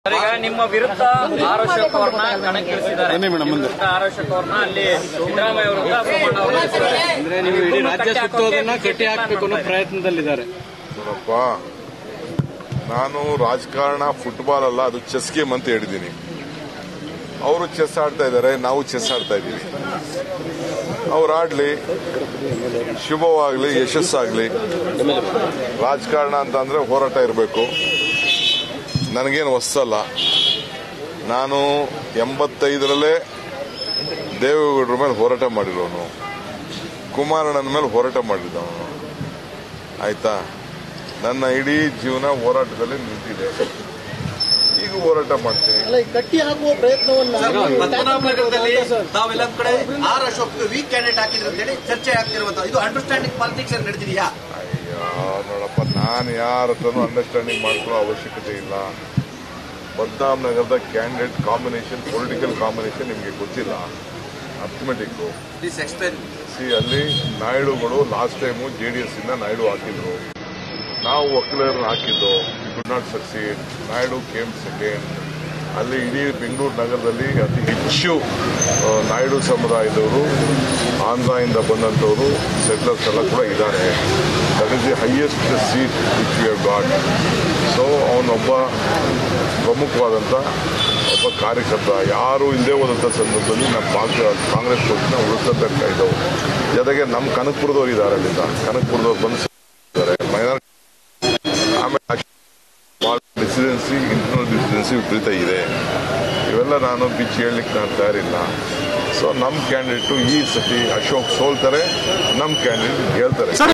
Sir, ಈಗ ನಿಮ್ಮ ವಿರುದ್ಧ ಆರೋಶಕ್ ಅವ್ರನ್ನ ಕಣಕ್ಕಿಳಿಸಿದ್ದಾರೆ ಬನ್ನಿ ಮೇಡಮ್, ಮುಂದೆ. ವಿರುದ್ಧ ಆರೋಶಕ್ ಅವ್ರನ್ನ ಅಲ್ಲಿ ಸಿದ್ದರಾಮಯ್ಯ ವಿರುದ್ಧ ಸೋಮಣ್ಣ ಅವ್ರನ್ನ ಇಳಿಸಿದ್ದಾರೆ. ಅಂದ್ರೆ ನೀವು ಇಡೀ ಇಬ್ಬರನ್ನೂ ರಾಜ್ಯ ಕಟ್ಟಿ ಸುತ್ತೋದನ್ನ ಹಾಕೋಕೆ ಕಟ್ಟಿ ಹಾಕ್ಬೇಕು ಅನ್ನೋ ಪ್ರಯತ್ನದಲ್ಲಿದ್ದಾರೆ ನೋಡಪ್ಪ ನಾನು ರಾಜಕಾರಣ ಫುಟ್ಬಾಲ್ ಅಲ್ಲ ಅದು ಚೆಸ್ ಗೇಮ್ ಅಂತ ಹೇಳಿದ್ದೀನಿ ಅವರು ಚೆಸ್ ಆಡ್ತಾ ಇದ್ದಾರೆ ನಾವು ಚೆಸ್ ಆಡ್ತಾ ಇದ್ದೀವಿ ಅವ್ರು ಆಡ್ಲಿ ಶುಭವಾಗ್ಲಿ ಯಶಸ್ಸಾಗ್ಲಿ ರಾಜಕಾರಣ ಅಂತ ಅಂದ್ರೆ ಹೋರಾಟ ಇರಬೇಕು ನನಗೇನು ಹೊಸಲ್ಲ ನಾನು ಎಂಬತ್ತೈದರಲ್ಲೇ ದೇವೇಗೌಡರ ಮೇಲೆ ಹೋರಾಟ ಮಾಡಿರೋನು ಕುಮಾರಣ್ಣನ ಮೇಲೆ ಹೋರಾಟ ಮಾಡಿದ್ದವನು ಆಯ್ತಾ ನನ್ನ ಇಡೀ ಜೀವನ ಹೋರಾಟದಲ್ಲಿ ನಿಂತಿದೆ ಈಗ ಹೋರಾಟ ಮಾಡ್ತೀನಿ ಅಲ್ಲ ಈ ಕಟ್ಟಿ ಹಾಕುವ ಪ್ರಯತ್ನವನ್ನ ಪದ್ಮನಾಭನಗರದಲ್ಲಿ ತಾವೆಲ್ಲ ಕಡೆ ಆರ್ ಅಶೋಕ್ ವೀಕ್ ಕ್ಯಾಂಡಿಡೇಟ್ ಹಾಕಿದ್ರು ಅಂತೇಳಿ ಚರ್ಚೆ ಆಗ್ತಿರುವಂತ ಇದು ಅಂಡರ್ಸ್ಟ್ಯಾಂಡಿಂಗ್ ಪಾಲಿಟಿಕ್ಸ್ ನಡೆದಿದೆಯಾ ಅಯ್ಯೋ ನೋಡಪ್ಪ ನಾನು ಯಾರ ಹತ್ರನೂ ಅಂಡರ್ಸ್ಟ್ಯಾಂಡಿಂಗ್ ಮಾಡ್ಕೊಳ್ಳೋ ಅವಶ್ಯಕತೆ ಇಲ್ಲ ಪದ್ಮನಾಭನಗರದ ಕ್ಯಾಂಡಿಡೇಟ್ ಕಾಂಬಿನೇಷನ್ ಪೊಲಿಟಿಕಲ್ ಕಾಂಬಿನೇಷನ್ ನಿಮಗೆ ಗೊತ್ತಿಲ್ಲ ಅರ್ಥಮೆಟಿಕ್ ಪ್ಲೀಸ್ ಎಕ್ಸ್ಪ್ಲೇನ್ ಸಿ ಅಲ್ಲಿ ನಾಯ್ಡುಗಳು last time J D S ಇಂದ ನಾಯ್ಡು ಹಾಕಿದ್ರು ನಾವು ಒಕ್ಕಲರನ್ನ ಹಾಕಿದ್ದು good not succeed Naidu came second ಅಲ್ಲಿ ಇಡೀ ಬೆಂಗಳೂರು ನಗರದಲ್ಲಿ ಅತಿ ಹೆಚ್ಚು ಆ, ನಾಯ್ಡು ಸಮುದಾಯದವರು ಆಂಧ್ರದಿಂದ ಬಂದಂಥವರು ಸೆಟ್ಲರ್ಸ್ ಎಲ್ಲ ಕೂಡ ಇದ್ದಾರೆ that is the highest seat which you got so ಅವನೊಬ್ಬ ಪ್ರಮುಖವಾದಂಥ ಒಬ್ಬ ಕಾರ್ಯಕರ್ತ ಯಾರು ಇಲ್ಲದೆ ಹೋದಂಥ ಸಂದರ್ಭದಲ್ಲಿ ನಮ್ಮ ಕಾಂಗ್ರೆಸ್ ಕಾಂಗ್ರೆಸ್ ಪಕ್ಷನ ಉಳಿಸ್ತಂತ ಇದ್ದವು ಜೊತೆಗೆ ನಮ್ಮ ಕನಕಪುರದವ್ರು ಇದ್ದಾರೆ ಅಲ್ಲಿಂದ ಕನಕಪುರದವ್ರು ಬಂದು ಸೇರಿದ್ದಾರೆ ಮೈನಾರಿಟಿ ಆಮೇಲೆ ಡಿಸಿಡೆನ್ಸಿ ಇಂಟರ್ನಲ್ ಡಿಸಿಡೆನ್ಸಿ ವಿಪರೀತ ಇದೆ ಇವೆಲ್ಲ ನಾನು ಬಿಚ್ಚಿ ಹೇಳಲಿಕ್ಕೆ ನಾನು ತಯಾರಿಲ್ಲ ಸೊ ನಮ್ಮ ಕ್ಯಾಂಡಿಡೇಟು ಈ ಸತಿ ಅಶೋಕ್ ಸೋಲ್ತಾರೆ ನಮ್ಮ ಕ್ಯಾಂಡಿಡೇಟ್ ಗೆಲ್ತಾರೆ